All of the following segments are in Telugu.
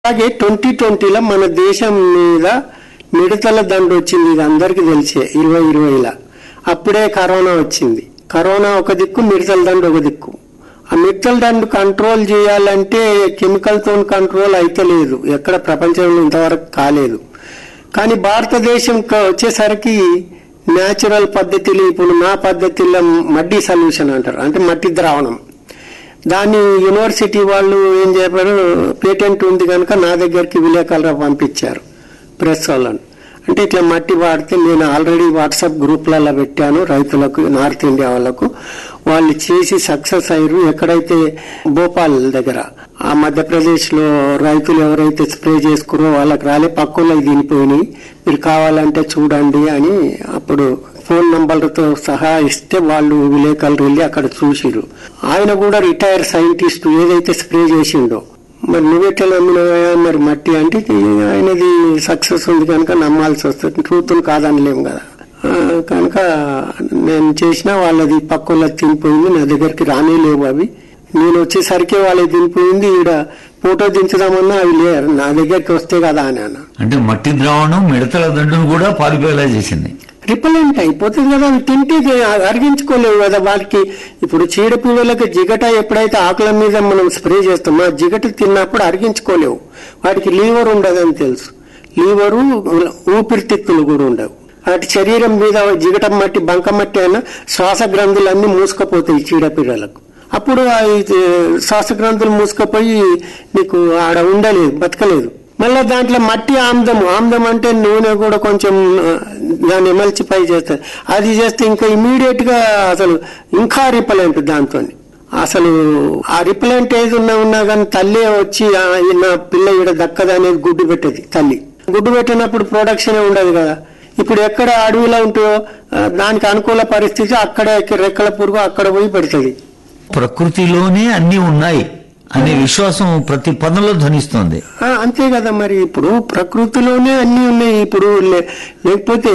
అలాగే ట్వంటీ ట్వంటీలో మన దేశం మీద మిడతల దండు వచ్చింది ఇది అందరికీ తెలిసే ఇరవై ఇరవైలా అప్పుడే కరోనా వచ్చింది కరోనా ఒక దిక్కు మిడతల దండు ఒక దిక్కు ఆ మిడతల దండు కంట్రోల్ చేయాలంటే కెమికల్తో కంట్రోల్ అయితే లేదు ఎక్కడ ప్రపంచంలో ఇంతవరకు కాలేదు కానీ భారతదేశం క- వచ్చేసరికి న్యాచురల్ పద్ధతిలో ఇప్పుడు నా పద్ధతిలో మడ్డి సొల్యూషన్ అంటారు అంటే మట్టి ద్రావణం దాన్ని యూనివర్సిటీ వాళ్ళు ఏం చెప్పారు పేటెంట్ ఉంది కనుక నా దగ్గరికి విలేకరులు పంపించారు ప్రెస్ వాళ్ళని అంటే ఇట్లా మట్టి వాడితే నేను ఆల్రెడీ వాట్సాప్ గ్రూప్లలో పెట్టాను రైతులకు నార్త్ ఇండియా వాళ్ళకు వాళ్ళు చేసి సక్సెస్ అయ్యారు ఎక్కడైతే భోపాల్ దగ్గర ఆ మధ్యప్రదేశ్ లో రైతులు ఎవరైతే స్ప్రే చేసుకురో వాళ్ళకి రాలే పక్కలో దినిపోయినాయి మీరు కావాలంటే చూడండి అని అప్పుడు ఫోన్ నంబర్లతో సహా ఇస్తే వాళ్ళు విలేకరులు వెళ్ళి అక్కడ చూసిరు ఆయన కూడా రిటైర్ సైంటిస్ట్ ఏదైతే స్ప్రే చేసిండో మరి నువ్వెట్లా నమ్మినవా మరి మట్టి అంటే ఇది ఆయనది సక్సెస్ ఉంది కనుక నమ్మాల్సి వస్తుంది ట్రూత్ కాదనలేం కదా ఆ, కనుక నేను చేసిన వాళ్ళది పక్కల తినిపోయింది నా దగ్గరికి రానే లేవు అవి నేను వచ్చేసరికి వాళ్ళకి తినిపోయింది ఈడ ఫోటో దించుదామన్నా అవి లేరు నా దగ్గరికి వస్తే కదా అని అన్న అంటే మట్టి ద్రావణం మిడతల దండును కూడా పారిపోయేలా చేసింది రిపలెంట్ అయిపోతుంది కదా అవి తింటే ఇది అరిగించుకోలేవు కదా వాటికి ఇప్పుడు చీడపీడలకు జిగట ఎప్పుడైతే ఆకుల మీద మనం స్ప్రే చేస్తామో ఆ జిగట తిన్నప్పుడు అరిగించుకోలేవు వాటికి లీవర్ ఉండదని తెలుసు లీవరు ఊపిరితిత్తులు కూడా ఉండవు వాటి శరీరం మీద జిగట మట్టి బంక మట్టి అయినా శ్వాస గ్రంథులన్నీ మూసుకపోతాయి చీడపీడలకు అప్పుడు ఆ ఇది శ్వాస గ్రంథులు మూసుకుపోయి నీకు ఆడ ఉండలేదు బతకలేదు మళ్ళీ దాంట్లో మట్టి ఆమ్దము ఆమ్దం అంటే నూనె కూడా కొంచెం ఆ, దాన్ని ఎమల్చి పై చేస్తారు అది చేస్తే ఇంకా ఇమీడియట్ గా అసలు ఇంకా రిపలెంట్ దాంతో అసలు ఆ రిపలెంట్ ఏది ఉన్నా ఉన్నా కానీ తల్లి వచ్చి "ఆ, ఈ నా పిల్ల ఈడ దక్కదు అనేది గుడ్డు పెట్టదు తల్లి గుడ్డు పెట్టినప్పుడు ప్రొడక్షన్ ఉండదు కదా ఇప్పుడు ఎక్కడ అడవిలో ఉంటుందో ఆ, దానికి అనుకూల పరిస్థితి అక్కడే రెక్కల పురుగు అక్కడ పోయి పెడుతుంది ప్రకృతిలోనే అన్ని ఉన్నాయి అనే విశ్వాసం ప్రతి పదంలో ధ్వనిస్తోంది ఆ, అంతే కదా మరి ఇప్పుడు ప్రకృతిలోనే అన్ని ఉన్నాయి ఇప్పుడు లే- లేకపోతే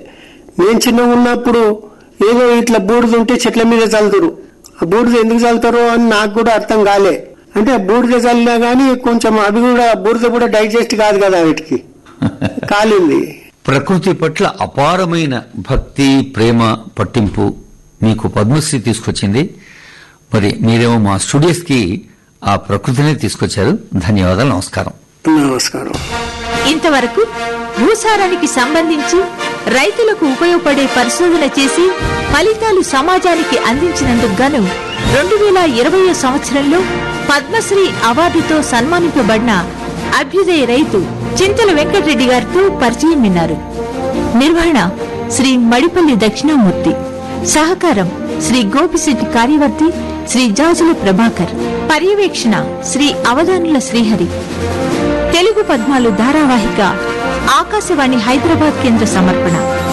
నేను చిన్నగా ఉన్నప్పుడు ఏదో ఇట్లా బూడిద ఉంటే చెట్ల మీద చల్లుతారు ఆ బూడిద ఎందుకు చల్లుతారో అని నాకు కూడా అర్థం కాలే అంటే ఆ బూడిద చల్లినా గానీ కొంచెం అవి కూడా బూడిద కూడా డైజెస్ట్ కాదు కదా వీటికి కాలింది ప్రకృతి పట్ల అపారమైన భక్తి ప్రేమ పట్టింపు మీకు పద్మశ్రీ తీసుకొచ్చింది మరి మీరేమో మా స్టూడియోస్ కి ఆ ప్రకృతినే తీసుకొచ్చారు ధన్యవాదాలు నమస్కారం నమస్కారం ఇంతవరకు భూసారానికి సంబంధించి రైతులకు ఉపయోగపడే పరిశోధన చేసి ఫలితాలు సమాజానికి అందించినందుకు గాను రెండు వేల ఇరవై సంవత్సరంలో పద్మశ్రీ అవార్డుతో సన్మానింపబడిన అభ్యుదయ రైతు చింతల వెంకటరెడ్డి గారితో పరిచయం విన్నారు నిర్వహణ శ్రీ మడిపల్లి దక్షిణామూర్తి సహకారం శ్రీ గోపిశెట్టి కార్యవర్తి శ్రీ జాజుల ప్రభాకర్ పర్యవేక్షణ శ్రీ అవధానుల శ్రీహరి తెలుగు పద్మాలు ధారావాహిక ఆకాశవాణి హైదరాబాద్ కేంద్ర సమర్పణ